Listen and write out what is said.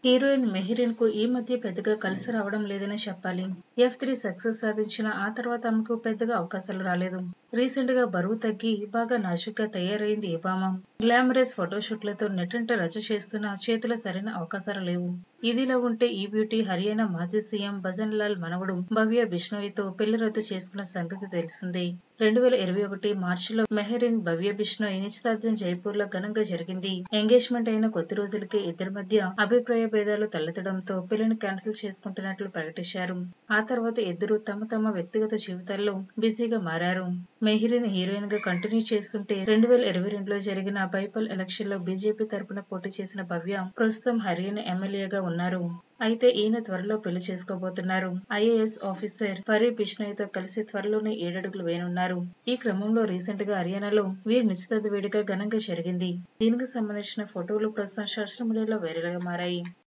heroine Mehreen కు ఈ మధ్య పెద్దగా కలిసి రావడం లేదనే చెప్పాలి ఎఫ్ త్రీ సక్సెస్ సాధించిన ఆ తర్వాత ఆమెకు పెద్దగా అవకాశాలు రాలేదు రీసెంట్ గా బరువు తగ్గి బాగా నాజుగ్గా తయారైంది ఈ భామ గ్లామరస్ ఫోటోషూట్లతో నెట్టంట రచ చేస్తున్న చేతిలో సరైన అవకాశాలు లేవు ఇదిలా ఉంటే ఈ బ్యూటీ హర్యానా మాజీ సీఎం భజన్ లాల్ మనవడు భవ్య బిష్ణోయితో పెళ్లి రద్దు చేసుకున్న సంగతి తెలిసిందే రెండు వేల ఇరవై ఒకటి మార్చిలో మెహరీన్ భవ్య బిష్ణోయ్ నిశ్చితార్థం జైపూర్ లో ఘనంగా జరిగింది ఎంగేజ్మెంట్ అయిన కొద్ది రోజులకే ఇద్దరి మధ్య అభిప్రాయ భేదాలు తలెత్తడంతో పెళ్లిని క్యాన్సిల్ చేసుకుంటున్నట్లు ప్రకటించారు ఆ తర్వాత ఇద్దరు తమ తమ వ్యక్తిగత జీవితాల్లో బిజీగా మారారు మెహరీన్ హీరోయిన్ గా కంటిన్యూ చేస్తుంటే రెండు వేల ఇరవై రెండులో జరిగిన బైపల్ ఎలక్షన్ లో బీజేపీ తరపున పోటీ చేసిన భవ్య ప్రస్తుతం హర్యానా ఎమ్మెల్యేగా ఉన్నారు అయితే ఈయన త్వరలో పెళ్లి చేసుకోబోతున్నారు ఐఏఎస్ ఆఫీసర్ పరి బిష్ణోయ్తో కలిసి త్వరలోనే ఏడడుగులు వేయనున్నారు ఈ క్రమంలో రీసెంట్ గా హర్యానాలో వీరి నిశ్చితార్థ వేడుక ఘనంగా జరిగింది దీనికి సంబంధించిన ఫోటోలు ప్రస్తుతం సోషల్ మీడియాలో వైరల్ గా మారాయి